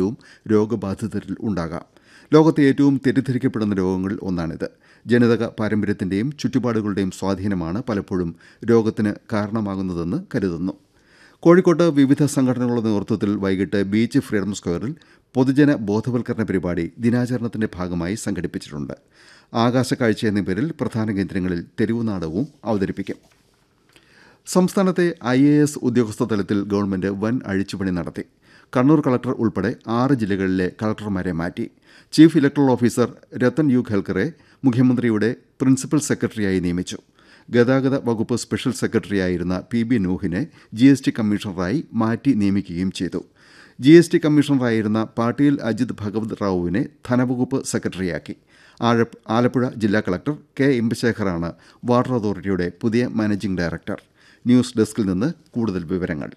സാന്നിധ്യവും രോഗബാധിതരിൽ ഉണ്ടാകാം ലോകത്തെ ഏറ്റവും തെറ്റിദ്ധരിക്കപ്പെടുന്ന രോഗങ്ങളിൽ ഒന്നാണിത് ജനിതക പാരമ്പര്യത്തിന്റെയും ചുറ്റുപാടുകളുടെയും സ്വാധീനമാണ് പലപ്പോഴും രോഗത്തിന് കാരണമാകുന്നതെന്ന് കരുതുന്നു കോഴിക്കോട്ട് വിവിധ സംഘടനകളുടെ നേതൃത്വത്തിൽ വൈകിട്ട് ബീച്ച് ഫ്രീഡം സ്ക്വയറിൽ പൊതുജന ബോധവൽക്കരണ പരിപാടി ദിനാചരണത്തിന്റെ ഭാഗമായി സംഘടിപ്പിച്ചിട്ടുണ്ട് ആകാശക്കാഴ്ച എന്ന പേരിൽ പ്രധാന കേന്ദ്രങ്ങളിൽ തെരുവു നാടകവും അവതരിപ്പിക്കും സംസ്ഥാനത്തെ ഐ എ എസ് ഉദ്യോഗസ്ഥ തലത്തിൽ ഗവൺമെന്റ് വൻ അഴിച്ചുപണി നടത്തി കണ്ണൂർ കളക്ടർ ഉൾപ്പെടെ ആറ് ജില്ലകളിലെ കളക്ടർമാരെ മാറ്റി chief electoral officer Rathan U ഖൽക്കറെ മുഖ്യമന്ത്രിയുടെ പ്രിൻസിപ്പൽ സെക്രട്ടറിയായി നിയമിച്ചു ഗതാഗത വകുപ്പ് സ്പെഷ്യൽ സെക്രട്ടറിയായിരുന്ന പി ബി നൂഹിനെ ജി എസ് ടി കമ്മീഷണറായി മാറ്റി നിയമിക്കുകയും ചെയ്തു ജി എസ് ടി കമ്മീഷണറായിരുന്ന പാട്ടീൽ അജിത് ഭഗവത് റാവുവിനെ ധനവകുപ്പ് സെക്രട്ടറിയാക്കി ആഴ- ആലപ്പുഴ ജില്ലാ കളക്ടർ കെ ഇമ്പശേഖറാണ് വാട്ടർ അതോറിറ്റിയുടെ പുതിയ മാനേജിംഗ് ഡയറക്ടർ ന്യൂസ് ഡെസ്കിൽ നിന്ന് കൂടുതൽ വിവരങ്ങൾ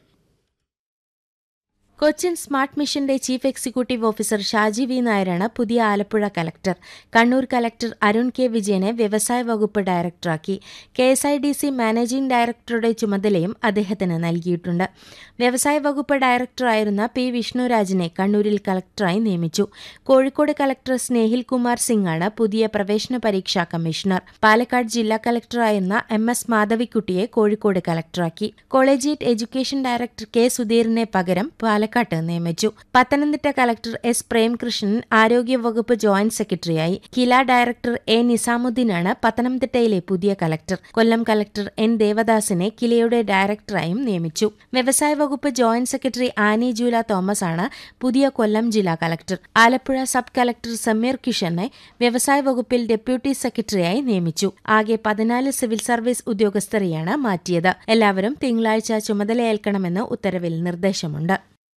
കൊച്ചിൻ സ്മാർട്ട് മിഷന്റെ chief executive officer Shaji V നായരാണ് പുതിയ Alappuzha collector Kannur collector Arun K വിജയനെ വ്യവസായ വകുപ്പ് ഡയറക്ടറാക്കി K S I D C managing director ചുമതലയും അദ്ദേഹത്തിന് നൽകിയിട്ടുണ്ട് വ്യവസായ വകുപ്പ് ഡയറക്ടറായിരുന്ന പി വിഷ്ണുരാജിനെ കണ്ണൂരിൽ കലക്ടറായി നിയമിച്ചു കോഴിക്കോട് കലക്ടർ സ്നേഹിൽ കുമാർ സിംഗാണ് പുതിയ പ്രവേശന പരീക്ഷാ കമ്മീഷണർ പാലക്കാട് ജില്ലാ കലക്ടറായിരുന്ന എം എസ് മാധവിക്കുട്ടിയെ കോഴിക്കോട് കലക്ടറാക്കി കോളേജിയറ്റ് എഡ്യൂക്കേഷൻ ഡയറക്ടർ കെ സുധീറിനെ പകരം പാലക്കാട്ട് നിയമിച്ചു പത്തനംതിട്ട കലക്ടർ എസ് പ്രേംകൃഷ്ണൻ ആരോഗ്യവകുപ്പ് ജോയിന്റ് സെക്രട്ടറിയായി കില ഡയറക്ടർ എ നിസാമുദ്ദീനാണ് പത്തനംതിട്ടയിലെ പുതിയ കലക്ടർ കൊല്ലം കലക്ടർ എൻ ദേവദാസിനെ കിലയുടെ ഡയറക്ടറായും നിയമിച്ചു വ്യവസായ വകുപ്പ് ജോയിന്റ് സെക്രട്ടറി ആനി ജൂല തോമസ് ആണ് പുതിയ കൊല്ലം ജില്ലാ collector Alappuzha sub collector Sameer കിഷനെ വ്യവസായ വകുപ്പിൽ ഡെപ്യൂട്ടി സെക്രട്ടറിയായി നിയമിച്ചു ആകെ പതിനാല് സിവിൽ സർവീസ് ഉദ്യോഗസ്ഥരെയാണ് മാറ്റിയത് എല്ലാവരും തിങ്കളാഴ്ച ചുമതലയേൽക്കണമെന്ന് ഉത്തരവിൽ നിർദ്ദേശമുണ്ട്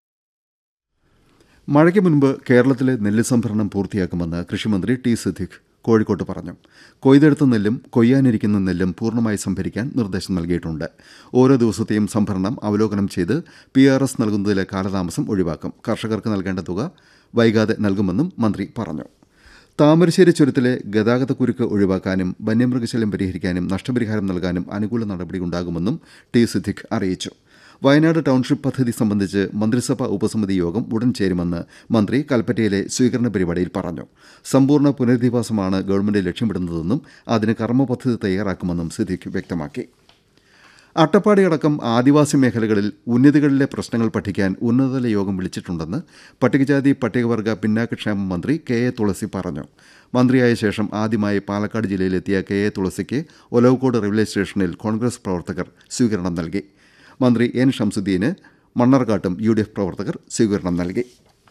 മഴയ്ക്ക് മുൻപ് കേരളത്തിലെ നെല്ല് സംഭരണം പൂർത്തിയാക്കുമെന്ന് കൃഷിമന്ത്രി ടി സിദ്ദിഖ് കോഴിക്കോട്ട് പറഞ്ഞു കൊയ്തെടുത്ത നെല്ലും കൊയ്യാനിരിക്കുന്ന നെല്ലും പൂർണ്ണമായി സംഭരിക്കാൻ നിർദ്ദേശം നൽകിയിട്ടുണ്ട് ഓരോ ദിവസത്തെയും സംഭരണം അവലോകനം ചെയ്ത് പി ആർ എസ് നൽകുന്നതിലെ കാലതാമസം ഒഴിവാക്കും കർഷകർക്ക് നൽകേണ്ട തുക വൈകാതെ നൽകുമെന്നും മന്ത്രി പറഞ്ഞു താമരശ്ശേരി ചുരത്തിലെ ഗതാഗതക്കുരുക്ക് ഒഴിവാക്കാനും വന്യമൃഗശല്യം പരിഹരിക്കാനും നഷ്ടപരിഹാരം നൽകാനും അനുകൂല നടപടിയുണ്ടാകുമെന്നും ടി സിദ്ദിഖ് അറിയിച്ചു വയനാട് ടൗൺഷിപ്പ് പദ്ധതി സംബന്ധിച്ച് മന്ത്രിസഭാ ഉപസമിതി യോഗം ഉടൻ ചേരുമെന്ന് മന്ത്രി കൽപ്പറ്റയിലെ സ്വീകരണ പരിപാടിയിൽ പറഞ്ഞു സമ്പൂർണ്ണ പുനരധിവാസമാണ് ഗവൺമെന്റ് ലക്ഷ്യമിടുന്നതെന്നും അതിന് കർമ്മപദ്ധതി തയ്യാറാക്കുമെന്നും സിദ്ദിഖ് വ്യക്തമാക്കി അട്ടപ്പാടി അടക്കം ആദിവാസി മേഖലകളിൽ ഉന്നതികളിലെ പ്രശ്നങ്ങൾ പഠിക്കാൻ ഉന്നതതല യോഗം വിളിച്ചിട്ടുണ്ടെന്ന് പട്ടികജാതി പട്ടികവർഗ പിന്നാക്കക്ഷേമ മന്ത്രി കെ എ തുളസി പറഞ്ഞു മന്ത്രിയായ ശേഷം ആദ്യമായി പാലക്കാട് ജില്ലയിലെത്തിയ കെ എ തുളസിക്ക് ഒലവക്കോട് റെയിൽവേ സ്റ്റേഷനിൽ കോൺഗ്രസ് പ്രവർത്തകർ സ്വീകരണം നൽകി മന്ത്രി എൻ ഷംസുദ്ദീന് മണ്ണർക്കാട്ടും യു ഡി എഫ് പ്രവർത്തകർ സ്വീകരണം നൽകി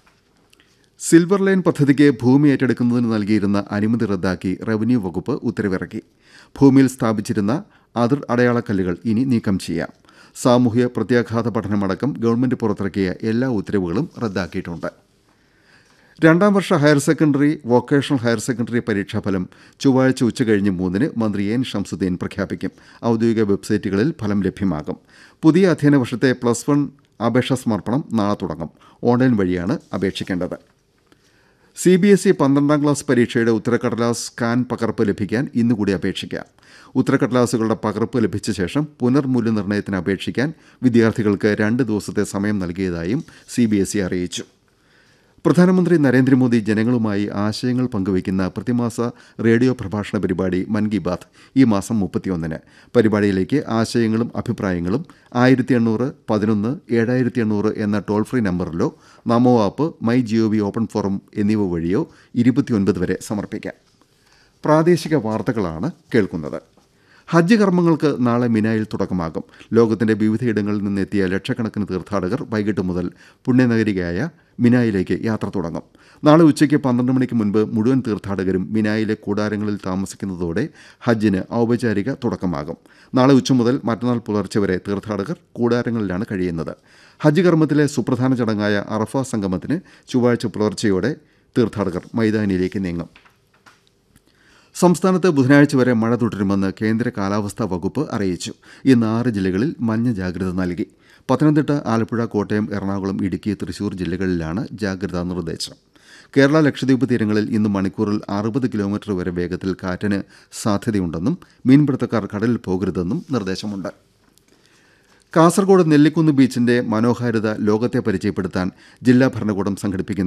സിൽവർ ലൈൻ പദ്ധതിക്ക് ഭൂമി ഏറ്റെടുക്കുന്നതിന് നൽകിയിരുന്ന അനുമതി റദ്ദാക്കി റവന്യൂ വകുപ്പ് ഉത്തരവിറക്കി ഭൂമിയിൽ സ്ഥാപിച്ചിരുന്ന അതിർ അടയാളക്കല്ലുകൾ ഇനി നീക്കം ചെയ്യാം സാമൂഹ്യ പ്രത്യാഘാത പഠനമടക്കം ഗവൺമെന്റ് പുറത്തിറക്കിയ എല്ലാ ഉത്തരവുകളും റദ്ദാക്കിയിട്ടുണ്ട് രണ്ടാം വർഷ higher secondary vocational higher secondary പരീക്ഷാഫലം ചൊവ്വാഴ്ച ഉച്ചകഴിഞ്ഞ് മൂന്നിന് മന്ത്രി എൻ ഷംസുദ്ദീൻ പ്രഖ്യാപിക്കും ഔദ്യോഗിക വെബ്സൈറ്റുകളിൽ ഫലം ലഭ്യമാകും പുതിയ അധ്യയന വർഷത്തെ പ്ലസ് വൺ അപേക്ഷാ സമർപ്പണം നാളെ തുടങ്ങും ഓൺലൈൻ വഴിയാണ് അപേക്ഷിക്കേണ്ടത് സി ബി എസ് ഇ പന്ത്രണ്ടാം ക്ലാസ് പരീക്ഷയുടെ ഉത്തരക്കടലാസ് സ്കാൻ പകർപ്പ് ലഭിക്കാൻ ഇന്നുകൂടി അപേക്ഷിക്കാം ഉത്തരക്കടലാസുകളുടെ പകർപ്പ് ലഭിച്ച ശേഷം പുനർമൂല്യനിർണ്ണയത്തിന് അപേക്ഷിക്കാൻ വിദ്യാർത്ഥികൾക്ക് രണ്ട് ദിവസത്തെ സമയം നൽകിയതായും സി ബി എസ് ഇ അറിയിച്ചു പ്രധാനമന്ത്രി നരേന്ദ്രമോദി ജനങ്ങളുമായി ആശയങ്ങൾ പങ്കുവയ്ക്കുന്ന പ്രതിമാസ റേഡിയോ പ്രഭാഷണ പരിപാടി മൻ കി ബാത്ത് ഈ മാസം മുപ്പത്തിയൊന്നിന് പരിപാടിയിലേക്ക് ആശയങ്ങളും അഭിപ്രായങ്ങളും ആയിരത്തി എണ്ണൂറ് പതിനൊന്ന് ഏഴായിരത്തി എണ്ണൂറ് എന്ന ടോൾ ഫ്രീ നമ്പറിലോ NaMo app MyGov open forum എന്നിവ വഴിയോ ഇരുപത്തിയൊൻപത് വരെ സമർപ്പിക്കാം പ്രാദേശിക വാർത്തകളാണ് കേൾക്കുന്നത് ഹജ്ജ് കർമ്മങ്ങൾക്ക് നാളെ മിനായിൽ തുടക്കമാകും ലോകത്തിന്റെ വിവിധയിടങ്ങളിൽ നിന്നെത്തിയ ലക്ഷക്കണക്കിന് തീർത്ഥാടകർ വൈകിട്ട് മുതൽ പുണ്യനഗരികയായ മിനായിലേക്ക് യാത്ര തുടങ്ങും നാളെ ഉച്ചയ്ക്ക് പന്ത്രണ്ട് മണിക്ക് മുൻപ് മുഴുവൻ തീർത്ഥാടകരും മിനായിലെ കൂടാരങ്ങളിൽ താമസിക്കുന്നതോടെ ഹജ്ജിന് ഔപചാരിക തുടക്കമാകും നാളെ ഉച്ച മുതൽ മറ്റന്നാൾ പുലർച്ചെ വരെ തീർത്ഥാടകർ കൂടാരങ്ങളിലാണ് കഴിയുന്നത് ഹജ്ജ് കർമ്മത്തിലെ സുപ്രധാന ചടങ്ങായ അറഫ സംഗമത്തിന് ചൊവ്വാഴ്ച പുലർച്ചെയോടെ തീർത്ഥാടകർ മൈതാനിയിലേക്ക് നീങ്ങും സംസ്ഥാനത്ത് ബുധനാഴ്ച വരെ മഴ തുടരുമെന്ന് കേന്ദ്ര കാലാവസ്ഥാ വകുപ്പ് അറിയിച്ചു ഇന്ന് ആറ് ജില്ലകളിൽ മഞ്ഞ ജാഗ്രത നൽകി പത്തനംതിട്ട ആലപ്പുഴ കോട്ടയം എറണാകുളം ഇടുക്കി തൃശൂർ ജില്ലകളിലാണ് ജാഗ്രതാ നിർദ്ദേശം കേരള ലക്ഷദ്വീപ് തീരങ്ങളിൽ ഇന്ന് മണിക്കൂറിൽ അറുപത് കിലോമീറ്റർ വരെ വേഗത്തിൽ കാറ്റിന് സാധ്യതയുണ്ടെന്നും മീൻപിടുത്തക്കാർ കടലിൽ പോകരുതെന്നും നിർദ്ദേശമുണ്ട് കാസർഗോഡ് നെല്ലിക്കുന്ന് ബീച്ചിന്റെ മനോഹാരിത ലോകത്തെ പരിചയപ്പെടുത്താൻ ജില്ലാ ഭരണകൂടം സംഘടിപ്പിക്കുന്ന